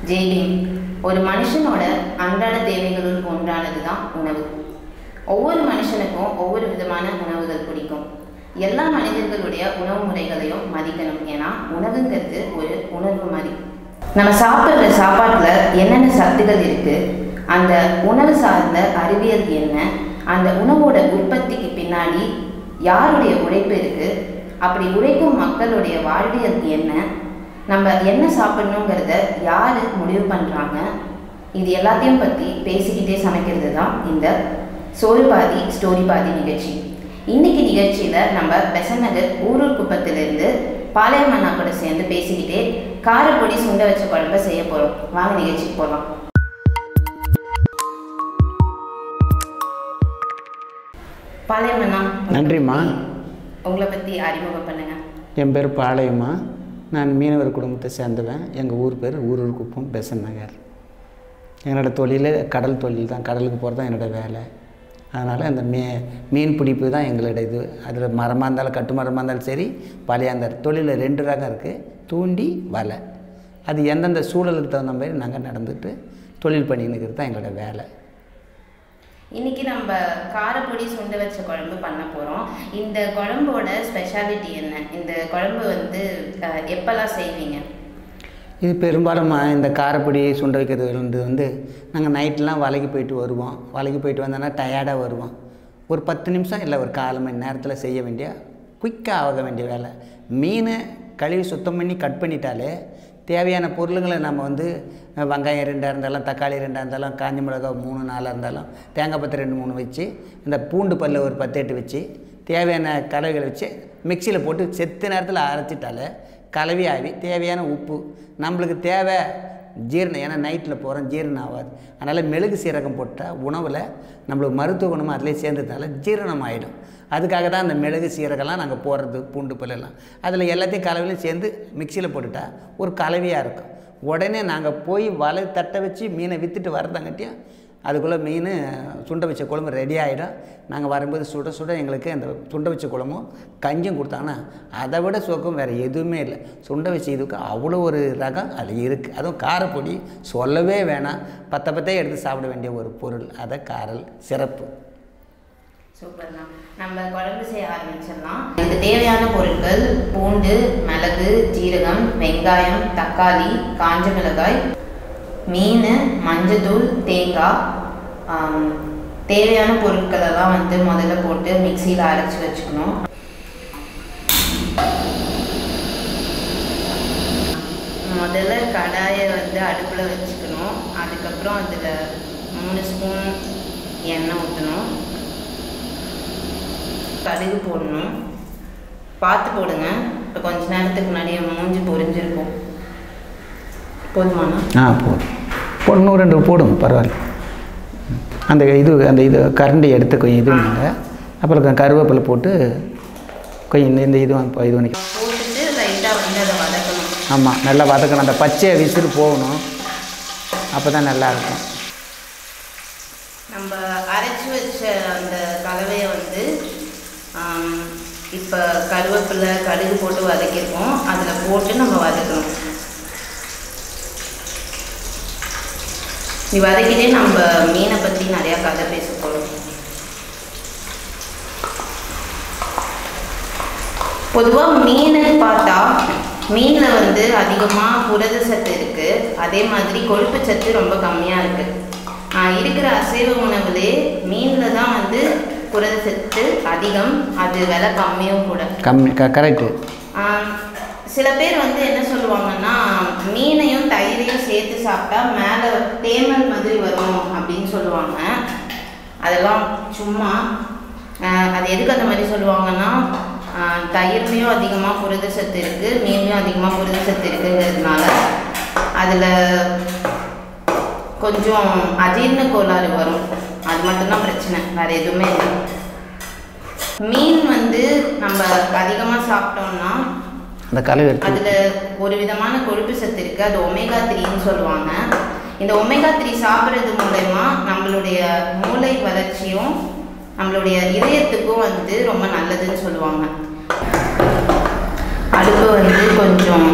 ஜெய்பீம் ஒரு மனுஷனோட அன்றாட தேவைகளுள் ஒன்றானது தான் உணவு ஒவ்வொரு மனுஷனுக்கும் ஒவ்வொரு விதமான உணவுகள் பிடிக்கும் எல்லா மனிதர்களுடைய உணவு முறைகளையும் மதிக்கணும் ஏன்னா உணவுங்கிறது ஒரு உணர்வு மாதிரி நம்ம சாப்பிட்ற சாப்பாட்டில் என்னென்ன சத்துக்கள் இருக்குது அந்த உணவு சார்ந்த அறிவியல் என்ன அந்த உணவோட உற்பத்திக்கு பின்னாடி யாருடைய உழைப்பு இருக்குது அப்படி உழைக்கும் மக்களுடைய வாழ்வியல் என்ன நம்ம என்ன சாப்பிடணுங்கிறத யார் முடிவு பண்ணுறாங்க இது எல்லாத்தையும் பற்றி பேசிக்கிட்டே சமைக்கிறது தான் இந்த சோறு பாதி ஸ்டோரி பாதி நிகழ்ச்சி இன்னைக்கு நிகழ்ச்சியில் நம்ம பெசன் நகர் ஊரூர் குப்பத்திலிருந்து பாளையம் அண்ணா கூட சேர்ந்து பேசிக்கிட்டே காரப்பொடி சுண்ட வச்ச குழம்ப செய்ய போகிறோம் வாங்க நிகழ்ச்சிக்கு போகலாம் பாளையம் அண்ணா நன்றிம்மா உங்களை பற்றி அறிமுகம் பண்ணுங்க என் பேர் பாளையம்மா நான் மீனவர் குடும்பத்தை சேர்ந்தவன் எங்கள் ஊர் பேர் ஊரூர் குப்பம் பெசன் நகர் என்னோடய தொழில் கடல் தொழில் தான் கடலுக்கு போகிறது தான் என்னோடய வேலை அதனால் அந்த மீ மீன் பிடிப்பு தான் எங்களோட இது அதில் மரமாக இருந்தாலும் கட்டு மரமாக இருந்தாலும் சரி பழையாந்தார் தொழிலில் ரெண்டு ரகம் இருக்குது தூண்டி வலை அது எந்தெந்த சூழலுக்கு தகுந்த மாதிரி நாங்கள் நடந்துட்டு தொழில் பண்ணின்னுக்கிறது தான் எங்களோட வேலை இன்னைக்கு நம்ம காரப்பொடி சுண்ட வச்ச குழம்பு பண்ண போகிறோம் இந்த குழம்போட ஸ்பெஷாலிட்டி என்ன இந்த குழம்பு வந்து அஹ், எப்பெல்லாம் செய்வீங்க இது பெரும்பாலும் ம- இந்த காரப்பொடி சுண்ட வைக்கிறது வந்து வந்து நாங்கள் நைட்லாம் வலைக்கு போயிட்டு வருவோம் வலைக்கு போயிட்டு வந்தோன்னா டயர்டாக வருவோம் ஒரு பத்து நிமிஷம் இல்லை ஒரு கால் மணி நேரத்தில் செய்ய வேண்டிய குயிக்காக ஆக வேண்டிய வேலை மீனை கழுவி சுத்தம் பண்ணி கட் பண்ணிட்டாலே தேவையான பொருளுங்களை நம்ம வந்து அஹ், வெங்காயம் ரெண்டாக இருந்தாலும் தக்காளி ரெண்டாக இருந்தாலும் காஞ்ச மிளகாய் மூணு நாலாக இருந்தாலும் தேங்காய் பத்து ரெண்டு மூணு வச்சு இந்த பூண்டு பல்ல ஒரு பத்து எட்டு வச்சு தேவையான கலவைகளை வச்சு மிக்சியில் போட்டு செத்த நேரத்தில் அரைச்சிட்டாலே கலவி ஆவி தேவையான உப்பு நம்மளுக்கு தேவை ஜீரணம் ஏன்னா நைட்டில் போகிறோம் ஜீரணம் ஆகாது அதனால் மெழுகு சீரகம் போட்டால் உணவில் நம்மளுக்கு மருத்துவ குணமும் அதிலே சேர்ந்ததுனால ஜீரணம் ஆகிடும் அதுக்காக தான் அந்த மிளகு சீரகம்லாம் நாங்கள் போடுறது பூண்டு பல்லெல்லாம் அதில் எல்லாத்தையும் கலவையிலும் சேர்ந்து மிக்சியில் போட்டுட்டா ஒரு கலவையாக இருக்கும் உடனே நாங்கள் போய் வலை தட்டை வச்சு மீனை விற்றுட்டு வரதாங்கட்டியும் அதுக்குள்ளே மீன் சுண்ட வச்ச குழம்பு ரெடி ஆகிடும் நாங்கள் வரும்போது சுட சுட எங்களுக்கு அந்த சுண்ட வச்ச குழம்பும் கஞ்சும் கொடுத்தாங்கன்னா அதை விட சுகம் வேறு எதுவுமே இல்லை சுண்ட வச்ச இதுக்கு அவ்வளோ ஒரு ரகம் அது இருக்குது அதுவும் காரப்பொடி சொல்லவே வேணாம் பத்த பத்தே எடுத்து சாப்பிட வேண்டிய ஒரு பொருள் அதை காரல் சிறப்பு சூப்பர்ண்ணா நம்ம குழம்பு செய்ய ஆரம்பிச்சிடலாம் இதுக்கு தேவையான பொருட்கள் பூண்டு மிளகு ஜீரகம் வெங்காயம் தக்காளி காஞ்ச மிளகாய் மீன் மஞ்சத்தூள் தேங்காய் ஆம், தேவையான பொருட்களெல்லாம் வந்து முதல்ல போட்டு மிக்சியில் அரைச்சி வச்சுக்கணும் முதல்ல கடாயை வந்து அடுப்பில் வச்சுக்கணும் அதுக்கப்புறம் அதில் மூணு ஸ்பூன் எண்ணெய் ஊற்றணும் கடுகு போடணும் பார்த்து போடுங்க இப்போ கொஞ்ச நேரத்துக்கு முன்னாடி என் மூஞ்சி பொரிஞ்சிருக்கும் போதுமாண்ணா ஆ போதும் ஒன்று ரெண்டு போடுங்க பரவாயில்ல அந்த இது அந்த இது கரண்டி எடுத்து கொஞ்சம் இது பண்ணுங்க அப்புறம் கொஞ்சம் கருவேப்பிலை போட்டு கொஞ்சம் இந்த இந்த இது வந்து- இது பண்ணி போட்டுட்டு லைட்டாக வந்து அதை வதக்கணும் ஆமாம் நல்லா வதக்கணும் அந்த பச்சை விசிறு போகணும் அப்போ தான் நல்லாயிருக்கும் நம்ம அரைச்சி வச்ச அந்த கலவையை வந்து இப்போ கருவேப்பிலை கடுகு போட்டு வதக்கியிருக்கோம் அதில் போட்டு நம்ம வதக்கணும் நீ வதக்கிட்டே நம்ம மீனை பற்றி நிறையா கதை பேச போகிறோம் பொதுவாக மீனுன்னு பார்த்தா மீனில் வந்து அதிகமாக புரத சத்து இருக்குது அதே மாதிரி கொழுப்பு சத்து ரொம்ப கம்மியாக இருக்குது இருக்கிற அசைவ உணவுலே மீனில் தான் வந்து புரத சத்து அதிகம் அது விலை கம்மியும் கூட கம்மி க கரெக்டு ஆம், சில பேர் வந்து என்ன சொல்லுவாங்கன்னா மீனையும் தயிரையும் சேர்த்து சாப்பிட்டா மேலே தேமல் மாதிரி வரும் அப்படின்னு சொல்லுவாங்க அதெல்லாம் சும்மா ஆஹ், அது எதுக்கு அந்த மாதிரி சொல்லுவாங்கன்னா ஆஹ், தயிர்லேயும் அதிகமாக புரத சத்து இருக்குது மீன்லேயும் அதிகமாக புரத சத்து இருக்குங்கிறதுனால அதில் கொஞ்சம் அஜீரண கோளாறு வரும் அது மட்டும்தான் பிரச்சனை வேறு எதுவுமே இல்லை மீன் வந்து நம்ம அதிகமாக சாப்பிட்டோம்னா அந்த கலவை எடுத்து அதில் ஒரு விதமான கொழுப்பு சத்து இருக்குது அது ஒமேகா த்ரீன்னு சொல்லுவாங்க இந்த ஒமேகா த்ரீ சாப்பிட்றது மூலயமா நம்மளுடைய மூளை வளர்ச்சியும் நம்மளுடைய இதயத்துக்கும் வந்து ரொம்ப நல்லதுன்னு சொல்லுவாங்க அடுப்பு வந்து கொஞ்சம்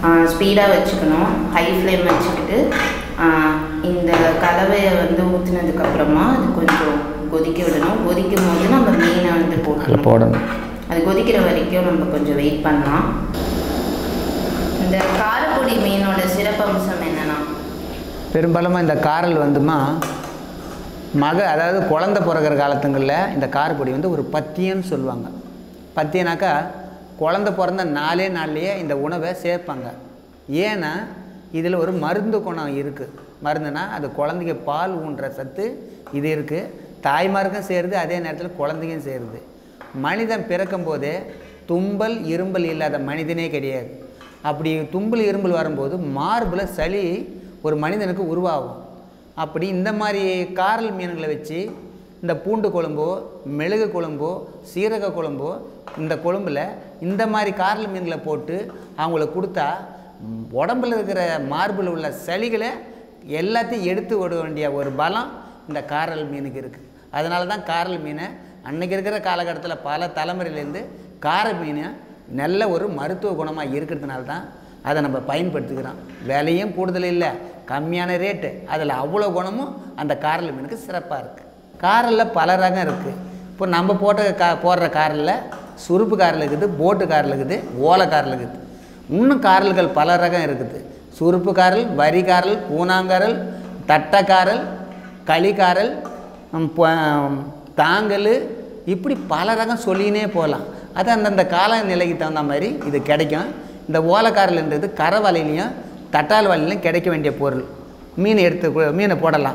ஸ்பீடாக வச்சுக்கணும் ஹை ஃப்ளேம் வச்சுக்கிட்டு ஆஹ், இந்த கலவையை வந்து ஊற்றுனதுக்கப்புறமா அது கொஞ்சம் கொதிக்க விடணும் கொதிக்கும் போது நம்ம மீனை வந்து அதில் போட்டுக்கணும் போடணும் அது கொதிக்கிற வரைக்கும் நம்ம கொஞ்சம் வெயிட் பண்ணலாம் இந்த காரப்பொடி மீனோட சிறப்பம்சம் என்னன்னா பெரும்பாலும் இந்த காரல் வந்துமா மக அதாவது குழந்த பிறக்கிற காலத்துங்களில் இந்த காரப்பொடி வந்து ஒரு பத்தியன்னு சொல்லுவாங்க பத்தியனாக்கா குழந்த பிறந்த நாலே நாள்லேயே இந்த உணவை சேர்ப்பாங்க ஏன்னா இதில் ஒரு மருந்து குணம் இருக்குது மருந்துனா அது குழந்தைக்கு பால் ஊன்ற சத்து இது இருக்குது தாய்மாருக்கும் சேருது அதே நேரத்தில் குழந்தைக்கும் சேருது மனிதன் பிறக்கும் போதே தும்பல் இரும்பல் இல்லாத மனிதனே கிடையாது அப்படி தும்பல் இரும்பல் வரும்போது மார்பில் சளி ஒரு மனிதனுக்கு உருவாகும் அப்படி இந்த மாதிரி காரல் மீன்களை வச்சு இந்த பூண்டு குழம்போ மெழுகு குழம்போ சீரக குழம்போ இந்த குழம்புல இந்த மாதிரி காரல் மீன்களை போட்டு அவங்களுக்கு கொடுத்தா ம், உடம்புல இருக்கிற மார்பில் உள்ள சளிகளை எல்லாத்தையும் எடுத்து விட வேண்டிய ஒரு பலம் இந்த காரல் மீனுக்கு இருக்குது அதனால தான் காரல் மீனை அன்னைக்கு இருக்கிற காலகட்டத்தில் பல தலைமுறையிலேருந்து கார மீன் நல்ல ஒரு மருத்துவ குணமாக இருக்கிறதுனால தான் அதை நம்ம பயன்படுத்திக்கிறோம் விலையும் கூடுதல் இல்லை கம்மியான ரேட்டு அதில் அவ்வளோ குணமும் அந்த காரல் மீனுக்கு சிறப்பாக இருக்குது காரலில் பல ரகம் இருக்குது இப்போ நம்ம போட்ட கா போடுற காரில் சுருப்பு காரில் இருக்குது போட்டு காரில் இருக்குது ஓலை காரில் இருக்குது இன்னும் காரல்கள் பல ரகம் இருக்குது சுருப்பு காரல் வரி காரல் பூனாங்காரல் தட்டக்காரல் களிக்காரல் ம், ப- தாங்கல் இப்படி பல ரகம் சொல்லினே போகலாம் அது அந்தந்த காலநிலைக்கு தகுந்த மாதிரி இது கிடைக்கும் இந்த ஓலைக்காரல்ன்றது கரை வலையிலையும் தட்டால் வலையிலையும் கிடைக்க வேண்டிய பொருள் மீன் எடுத்து கு- மீனை போடலாம்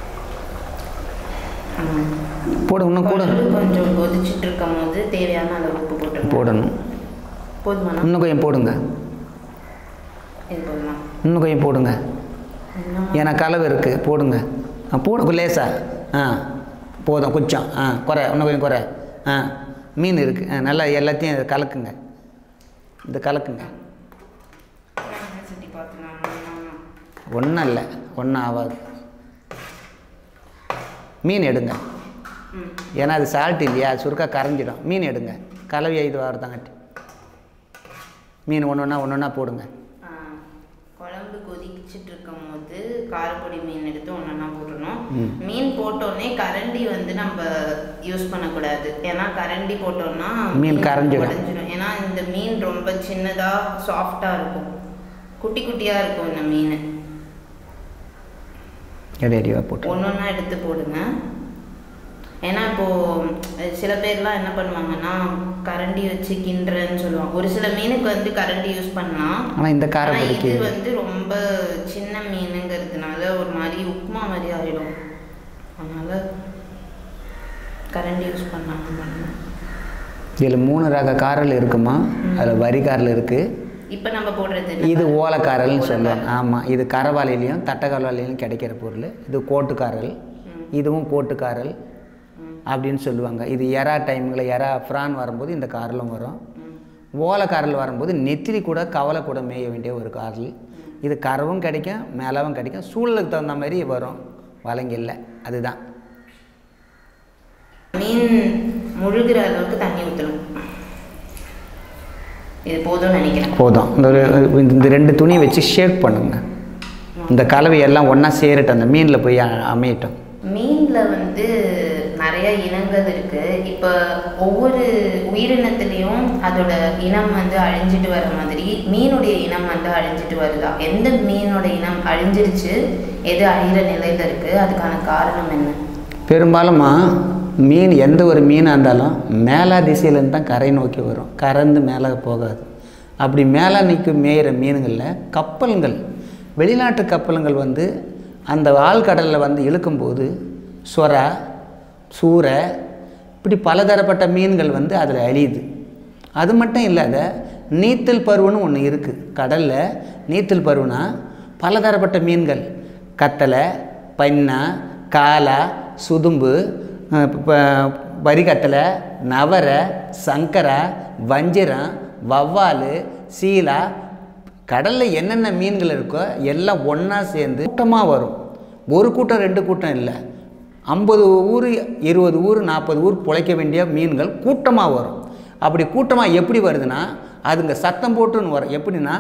போடு இன்னும் கூட குழம்பு கொஞ்சம் கொதிச்சுட்டு இருக்கும் போது தேவையான அளவு உப்பு போட்டுருங்க போடணும் போதுமாண்ணா இன்னும் கொஞ்சம் போடுங்க இது போதுமா இன்னும் கொஞ்சம் போடுங்க இன்னும் ஏன்னா கலவு இருக்குது போடுங்க ஆ போடு லேசா ஆ போதும் கொஞ்சம் ஆ குறை இன்னும் கொஞ்சம் குறை ஆ மீன் இருக்குது ஆ நல்லா எல்லாத்தையும் இதை கலக்குங்க இது கலக்குங்க சட்டி பார்த்துனா ஒன்றும் இல்லை ஒன்றும் ஆகாது மீன் எடுங்க ம் ஏன்னா அது சால்ட் இல்லையா அது சுருக்கா கரைஞ்சிடும் மீன் எடுங்க கலவையை இது வரதாங்கட்டி மீன் ஒன்று ஒன்றா ஒன்று ஒன்றா போடுங்க ஆ, குழம்பு கொதிச்சிட்டு இருக்கும் போது காரப்பொடி மீன் எடுத்து ஒன்றா போட்டுடணும் ம். மீன் போட்டோடனே கரண்டி வந்து நம்ம யூஸ் பண்ணக்கூடாது ஏன்னா கரண்டி போட்டோம்னா மீன் கரைஞ்சிடும். உடைஞ்சிடும் ஏன்னா இந்த மீன் ரொம்ப சின்னதாக சாஃப்டாக இருக்கும் குட்டி குட்டியாக இருக்கும் இந்த மீன் எடி அடிவாக போட்டு ஒன்று ஒன்றா எடுத்து போடுங்க ஏன்னா இப்போது சில பேர்லாம் என்ன பண்ணுவாங்கன்னா கரண்டி வச்சு கிண்டுறேன்னு சொல்லுவாங்க ஒரு சில மீனுக்கு வந்து கரண்டி யூஸ் பண்ணலாம் ஆனால் இந்த காரை ஆனா பிடிக்கு இது வந்து ரொம்ப சின்ன மீனுங்கிறதுனால ஒரு மாதிரி உப்புமா மாதிரி ஆயிடும் அதனால கரண்டி யூஸ் பண்ணாம பண்ணணும் இதில் மூணு ரக காரல் இருக்குமா அதில் வரி காரல் இருக்குது இப்போ நம்ம போடுறது இது ஓலைக்காரல்னு ஓலைக்காரல். சொல்லுவாங்க ஆமாம் இது கரவாலையிலையும் தட்டக்காரவாலையிலையும் கிடைக்கிற பொருள் இது கோட்டுக்காரல் ம். இதுவும் கோட்டுக்காரல் ம், அப்படின்னு சொல்லுவாங்க இது எறா டைமில் எறா ஃப்ரான் வரும்போது இந்த காரலும் வரும் ம், ஓலைக்காரல் வரும்போது நெத்திலி கூட கவலை கூட மேய வேண்டிய ஒரு காரல் இது கரவும் கிடைக்கும் மேலவும் கிடைக்கும் சூழலுக்கு தகுந்த மாதிரி வரும் வழங்கில்ல அதுதான் மீன் முழுகிற அளவுக்கு தண்ணி ஊற்றணும் இது போதும்னு நினைக்கிறேன் போதும் இந்த ஒரு இந்த ரெண்டு துணியை வச்சு ஷேக் பண்ணுங்க இந்த கலவையெல்லாம் ஒன்றா சேரட்டும் அந்த மீனில் போய் அ- அமையட்டும் மீனில் வந்து நிறைய இனங்கள் இருக்கு இப்போ ஒவ்வொரு உயிரினத்துலேயும் அதோட இனம் வந்து அழிஞ்சிட்டு வர மாதிரி மீனுடைய இனம் வந்து அழிஞ்சிட்டு வருதா எந்த மீனோட இனம் அழிஞ்சிருச்சு எது அழிகிற நிலையில இருக்கு அதுக்கான காரணம் என்ன பெரும்பாலுமா மீன் எந்த ஒரு மீனாக இருந்தாலும் மேலா திசையிலேருந்து தான் கரை நோக்கி வரும் கறந்து மேலே போகாது அப்படி மேலே நிற்க மேயிற மீனுங்களில் கப்பல்கள் வெளிநாட்டு கப்பலுங்கள் வந்து அந்த ஆழ்கடலில் வந்து இழுக்கும்போது சொரா சூறை இப்படி பலதரப்பட்ட மீன்கள் வந்து அதில் அழியுது அது மட்டும் இல்லாத நீத்தல் பருவன்னு ஒன்று இருக்குது கடலில் நீத்தல் பருவனா பலதரப்பட்ட மீன்கள் கத்தலை பைன்னா காலா சுதும்பு அஹ் ப- வரிகத்தலை நவரை சங்கரா வஞ்சிரம் வவ்வால் சீலா கடலில் என்னென்ன மீன்கள் இருக்கோ எல்லாம் ஒன்றா சேர்ந்து கூட்டமாக வரும் ஒரு கூட்டம் ரெண்டு கூட்டம் இல்லை ஐம்பது ஊர் இருபது ஊர் நாற்பது ஊர் பிழைக்க வேண்டிய மீன்கள் கூட்டமாக வரும் அப்படி கூட்டமாக எப்படி வருதுன்னா அதுங்க சத்தம் போட்டுன்னு வரும் எப்படின்னா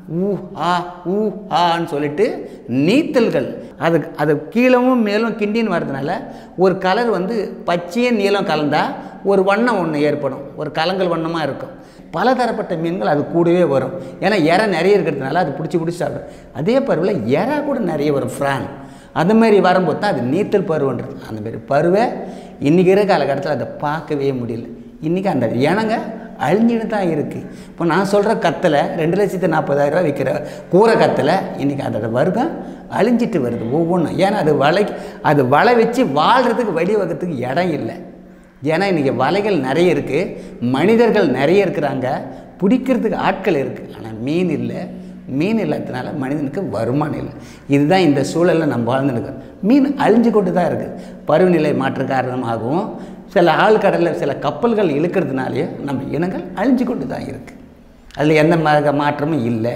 ஊ ஆ ஊ ஆன்னு சொல்லிட்டு நீத்தல்கள் அது அது கீழவும் மேலும் கிண்டின்னு வர்றதுனால ஒரு கலர் வந்து பச்சையும் நீலம் கலந்தால் ஒரு வண்ணம் ஒன்று ஏற்படும் ஒரு கலங்கல் வண்ணமாக இருக்கும் பலதரப்பட்ட மீன்கள் அது கூடவே வரும் ஏன்னா இறை நிறைய இருக்கிறதுனால அது பிடிச்சி பிடிச்சி சாப்பிடும் அதே பருவில் இறா கூட நிறைய வரும் ஃப்ரான் அந்த மாதிரி வரும்போது தான் அது நீத்தல் பருவன்றது அந்த மாதிரி பருவை இன்றைக்கி இருக்கிற காலகட்டத்தில் அதை பார்க்கவே முடியல இன்றைக்கி அந்த இனங்க அழிஞ்சிட்டு தான் இருக்குது இப்போ நான் சொல்கிற கத்தலை ரெண்டு லட்சத்து நாற்பதாயிரரூவா விற்கிற கூரை கத்தலை இன்றைக்கி அதோட வர்க்கம் அழிஞ்சிட்டு வருது ஒவ்வொன்றும் ஏன்னா அது வலை அது வலை வச்சு வாழ்கிறதுக்கு வழிவகத்துக்கு இடம் இல்லை ஏன்னா இன்றைக்கி வலைகள் நிறைய இருக்குது மனிதர்கள் நிறைய இருக்கிறாங்க பிடிக்கிறதுக்கு ஆட்கள் இருக்குது ஆனால் மீன் இல்லை மீன் இல்லாததுனால மனிதனுக்கு வருமானம் இல்லை இதுதான் இந்த சூழலில் நம்ம வாழ்ந்துருக்கோம் மீன் அழிஞ்சு கொண்டு தான் இருக்குது பருவநிலை மாற்ற காரணமாகவும் சில ஆழ்கடலில் சில கப்பல்கள் இழுக்கிறதுனாலே நம்ம இனங்கள் அழிஞ்சு கொண்டு தான் இருக்குது அதில் எந்த மா- மாற்றமும் இல்லை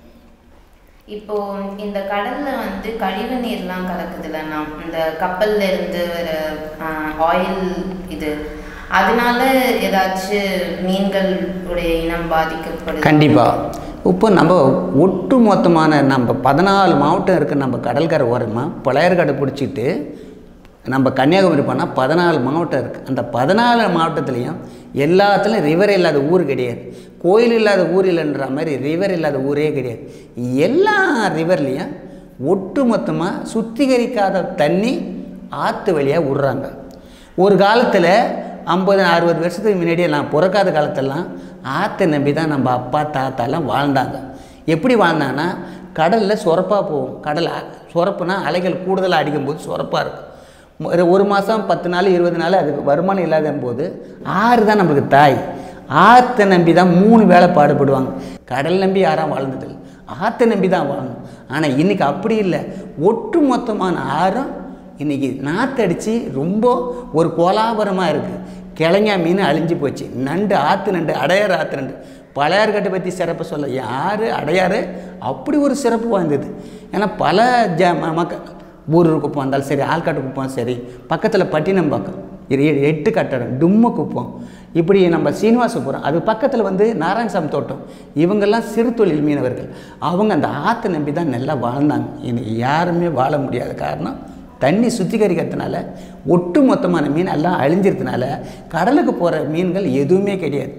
இப்போ இந்த கடல்ல வந்து கழிவு நீர்லாம் கலக்குதுல்லண்ணா இந்த கப்பல்ல இருந்து வர ஆயில் இது அதனால ஏதாச்சும் மீன்கள் உடைய இனம் பாதிக்கப்படுது கண்டிப்பாக இப்போ நம்ம ஒட்டு மொத்தமான நம்ம பதினாலு மாவட்டம் இருக்குது நம்ம கடற்கரை ஓரமாக பழையர்காடு பிடிச்சிட்டு நம்ம கன்னியாகுமரி போனால் பதினாலு மாவட்டம் இருக்குது அந்த பதினாலு மாவட்டத்துலேயும் எல்லாத்துலேயும் ரிவர் இல்லாத ஊர் கிடையாது கோயில் இல்லாத ஊர் இல்லைன்ற மாதிரி ரிவர் இல்லாத ஊரே கிடையாது எல்லா ரிவர்லேயும் ஒட்டு மொத்தமாக சுத்திகரிக்காத தண்ணி ஆற்று வழியாக விட்றாங்க ஒரு காலத்தில் ஐம்பது அறுபது வருஷத்துக்கு முன்னாடியே நான் பிறக்காத காலத்தெல்லாம் ஆற்றை நம்பி தான் நம்ம அப்பா தாத்தாலாம் வாழ்ந்தாங்க எப்படி வாழ்ந்தாங்கன்னா கடலில் சுரப்பாக போகும் கடல் அ- சுரப்புனா அலைகள் கூடுதலாக அடிக்கும்போது சுரப்பாக இருக்கும் ஒரு ஒரு மாதம் பத்து நாள் இருபது நாள் அதுக்கு வருமானம் இல்லாத போது ஆறு தான் நம்மளுக்கு தாய் ஆற்றை நம்பி தான் மூணு வேளை பாடுபடுவாங்க கடல் நம்பி யாரும் வாழ்ந்ததில்லை ஆற்றை நம்பி தான் வாழணும் ஆனால் இன்றைக்கி அப்படி இல்லை ஒட்டு மொத்தமான ஆறும் இன்றைக்கி நாத்தடிச்சு ரொம்ப ஒரு கோலாபரமாக இருக்குது கிழங்கா மீன் அழிஞ்சு போச்சு நண்டு ஆற்று நண்டு அடையாறு ஆற்று நண்டு பழையார்கட்டை பற்றி சிறப்பு சொல்ல யார் அடையாறு அப்படி ஒரு சிறப்பு வாய்ந்தது ஏன்னா பல ஜ ம- மக்கள் ஊரூர் குப்பம் இருந்தாலும் சரி ஆள்காட்டு குப்பம் சரி பக்கத்தில் பட்டினம்பாக்கம் இது எ- எட்டு கட்டடம் டும்ம குப்பம் இப்படி நம்ம சீனிவாசபுரம் அது பக்கத்தில் வந்து நாராயணசாமி தோட்டம் இவங்கெல்லாம் சிறு தொழில் மீனவர்கள் அவங்க அந்த ஆற்றை நம்பி தான் நல்லா வாழ்ந்தாங்க இன்னைக்கு யாருமே வாழ முடியாத காரணம் தண்ணி சுத்திகரிக்கிறதுனால ஒட்டு மொத்தமான மீன் எல்லாம் அழிஞ்சிறதுனால கடலுக்கு போகிற மீன்கள் எதுவுமே கிடையாது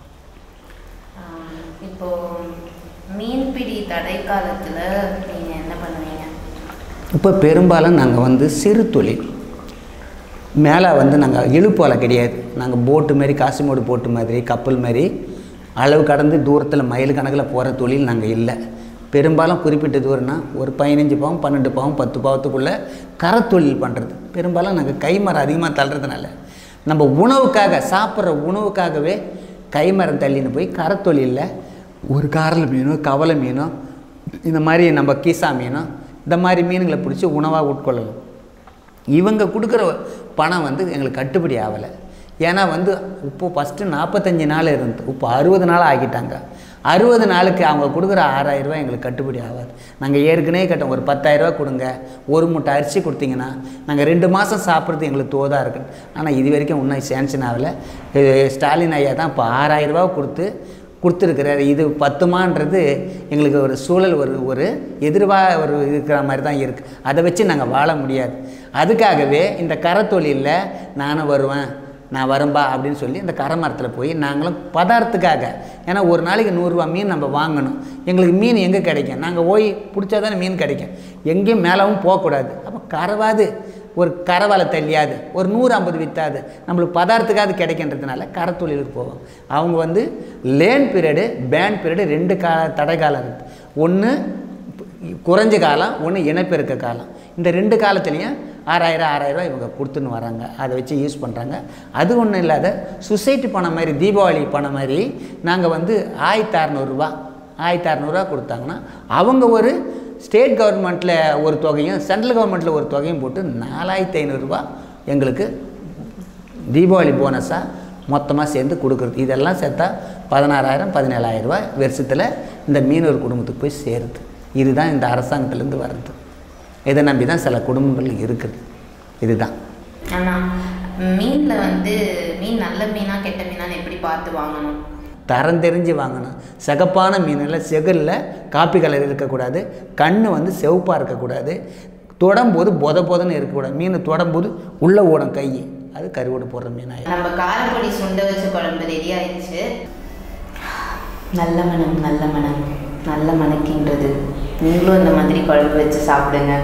ஆஹ் இப்போ மீன்பிடி தடை காலத்துல நீங்க என்ன பண்ணுவீங்க இப்போ பெரும்பாலும் நாங்கள் வந்து சிறு தொழில் மேலே வந்து நாங்கள் இழுப்போலை கிடையாது நாங்கள் போட்டு மாதிரி காசிமோடு போட்டு மாதிரி கப்பல் மாதிரி அளவு கடந்து தூரத்தில் மைல் கணக்கில் போகிற தொழில் நாங்கள் இல்லை பெரும்பாலும் குறிப்பிட்ட தூரம்னா ஒரு பதினஞ்சு பாவம் பன்னெண்டு பாவம் பத்து பாவத்துக்குள்ளே கரத்தொழில் பண்ணுறது பெரும்பாலும் நாங்கள் கைமரம் அதிகமாக தள்ளுறதுனால நம்ம உணவுக்காக சாப்பிட்ற உணவுக்காகவே கைமரம் தள்ளின்னு போய் கரத்தொழிலில் ஒரு காரல் மீனோ கவலை மீனோ இந்த மாதிரி நம்ம கீசா மீனோ இந்த மாதிரி மீனுங்களை பிடிச்சி உணவாக உட்கொள்ளலாம் இவங்க கொடுக்குற பணம் வந்து எங்களுக்கு கட்டுப்படி ஆகலை ஏன்னா வந்து இப்போ ஃபஸ்ட்டு நாற்பத்தஞ்சு நாள் இருந்து இப்போ அறுபது நாள் ஆக்கிட்டாங்க அறுபது நாளுக்கு அவங்க கொடுக்குற ஆறாயிரம் ரூபாய் எங்களுக்கு கட்டுப்படி ஆகாது நாங்கள் ஏற்கனவே கட்டோம் ஒரு பத்தாயிரரூபா கொடுங்க ஒரு மூட்டை அரிசி கொடுத்தீங்கன்னா நாங்கள் ரெண்டு மாதம் சாப்பிட்றது எங்களுக்கு தோதாக இருக்கு ஆனால் இது வரைக்கும் இன்னும் சேங்ஷன் ஆகலை இது ஸ்டாலின் ஐயா தான் இப்போ ஆறாயிரம் ரூபாய் கொடுத்து கொடுத்துருக்கிறாரு இது பத்துமான்றது எங்களுக்கு ஒரு சூழல் ஒரு ஒரு எதிர்வா ஒரு இருக்கிற மாதிரி தான் இருக்குது அதை வச்சு நாங்கள் வாழ முடியாது அதுக்காகவே இந்த கரத்தொழிலில் நானும் வருவேன் நான் வரம்பா அப்படின்னு சொல்லி இந்த கரை மரத்தில் போய் நாங்களும் பதார்த்தத்துக்காக ஏன்னா ஒரு நாளைக்கு நூறுரூவா மீன் நம்ம வாங்கணும் எங்களுக்கு மீன் எங்கே கிடைக்கும் நாங்கள் போய் பிடிச்சா தானே மீன் கிடைக்கும் எங்கேயும் மேலவும் போகக்கூடாது அப்போ கரவாது ஒரு கரவாலை தள்ளியாது ஒரு நூறு ஐம்பது விற்றாது நம்மளுக்கு பதார்த்தத்துக்காவது கிடைக்கின்றதுனால கரத்தொழிலுக்கு போவோம் அவங்க வந்து லேன் பீரியடு பேன் பீரியடு ரெண்டு கா தடை காலம் இருக்குது ஒன்று குறைஞ்ச காலம் ஒன்று இனப்பெருக்க காலம் இந்த ரெண்டு காலத்துலேயும் ஆறாயிரம் ஆறாயிரம் இவங்க கொடுத்துன்னு வராங்க அதை வச்சு யூஸ் பண்ணுறாங்க அது ஒன்றும் இல்லாத சொசைட்டி பணம் மாதிரி தீபாவளி பணம் மாதிரி நாங்கள் வந்து ஆயிரத்தி அறநூறுரூவா ஆயிரத்தி அறநூறுவா கொடுத்தாங்கன்னா அவங்க ஒரு ஸ்டேட் கவர்மெண்ட்டில் ஒரு தொகையும் சென்ட்ரல் கவர்மெண்ட்டில் ஒரு தொகையும் போட்டு நாலாயிரத்தி ஐநூறுரூவா எங்களுக்கு தீபாவளி போனஸாக மொத்தமாக சேர்ந்து கொடுக்குறது இதெல்லாம் சேர்த்தா பதினாறாயிரம் பதினேழாயிரம் ரூபாய் வருஷத்தில் இந்த மீனவர் குடும்பத்துக்கு போய் சேருது இதுதான் இந்த அரசாங்கத்திலேருந்து வர்றது இதை நம்பி தான் சில குடும்பங்கள் இருக்குது இதுதான் ஆனா மீன்ல வந்து மீன் நல்ல மீனா கெட்ட மீனான்னு எப்படி பார்த்து வாங்கணும் தரம் தெரிஞ்சு வாங்கணும் சிகப்பான மீனில் செகலில் காப்பி கலர் இருக்கக்கூடாது கண் வந்து செவப்பாக இருக்கக்கூடாது தொடும்போது பொத பொதன்னு இருக்கக்கூடாது மீன் தொடும்போது உள்ளே ஓடும் கை அது கருவோடு போடுற மீன் ஆயிடும் நம்ம காரப்பொடி சுண்ட வச்ச குழம்பு ரெடி ஆயிடுச்சு நல்ல மனம் நல்ல மனம் நல்ல மணக்கின்றது நீங்களும் இந்த மாதிரி குழம்பு வச்சு சாப்பிடுங்க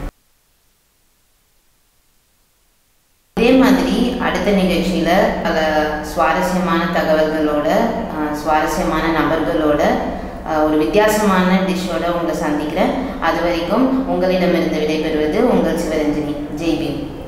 இதே மாதிரி அடுத்த நிகழ்ச்சியில் பல சுவாரஸ்யமான தகவல்களோட அஹ், சுவாரஸ்யமான நபர்களோட அஹ், ஒரு வித்தியாசமான டிஷ்ஷோட உங்களை சந்திக்கிறேன் அது வரைக்கும் உங்களிடமிருந்து விடைபெறுவது உங்கள் சிவரஞ்சனி ஜெய்பீம்